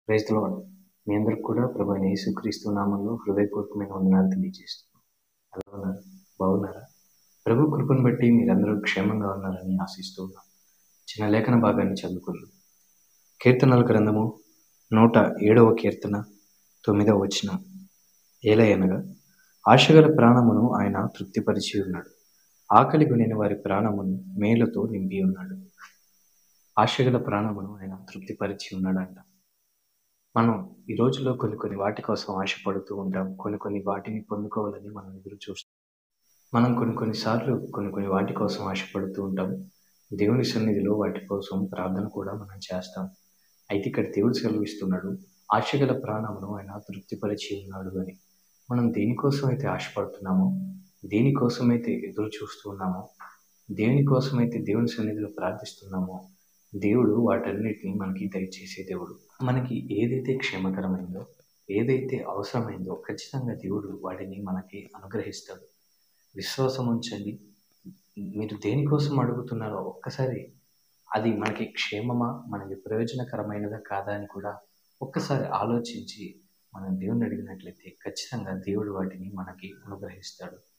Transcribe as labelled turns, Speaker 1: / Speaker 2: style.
Speaker 1: praise the lord మీ అందరికి కూడా ప్రభు అయిన యేసుక్రీస్తు నామంలో హృదయపూర్వకమైన వందనాలు తెలియజేస్తున్నాను ఎలా ఉన్నారు బాగున్నారా ప్రభు కృపను బట్టి మీరందరూ క్షేమంగా ఉన్నారని ఆశిస్తూ ఉన్నాను చిన్న లేఖన భాగాన్ని చదువుకున్నాం కీర్తనల గ్రంథము నూట ఏడవ కీర్తన తొమ్మిదవ వచనం ఏలయనగా ఆశగల ప్రాణమును ఆయన తృప్తిపరిచి ఉన్నాడు ఆకలి కొనిన వారి ప్రాణమును మేలుతో నింపి ఉన్నాడు ఆశగల ప్రాణమును ఆయన తృప్తిపరిచి ఉన్నాడంట మనం ఈ రోజులో కొన్ని కొన్ని వాటి కోసం ఆశపడుతూ ఉంటాం కొన్ని కొన్ని వాటిని పొందుకోవాలని మనం ఎదురు చూస్తాం మనం కొన్ని కొన్నిసార్లు కొన్ని కొన్ని వాటి కోసం ఆశపడుతూ ఉంటాం దేవుని సన్నిధిలో వాటి కోసం ప్రార్థన కూడా మనం చేస్తాం అయితే ఇక్కడ దేవుడు సెలవిస్తున్నాడు ఆశగల ప్రాణమును ఆయన తృప్తిపరిచి ఉన్నాడు అని మనం దేనికోసం అయితే ఆశపడుతున్నామో దేనికోసమైతే ఎదురు చూస్తూ ఉన్నామో దేనికోసమైతే దేవుని సన్నిధిలో ప్రార్థిస్తున్నామో దేవుడు వాటన్నిటిని మనకి దయచేసే దేవుడు మనకి ఏదైతే క్షేమకరమైందో ఏదైతే అవసరమైందో ఖచ్చితంగా దేవుడు వాటిని మనకి అనుగ్రహిస్తాడు విశ్వాసం ఉంచండి మీరు దేనికోసం అడుగుతున్నారో ఒక్కసారి అది మనకి క్షేమమా మనకి ప్రయోజనకరమైనదా కాదా అని కూడా ఒక్కసారి ఆలోచించి మనం దేవుని అడిగినట్లయితే ఖచ్చితంగా దేవుడు వాటిని మనకి అనుగ్రహిస్తాడు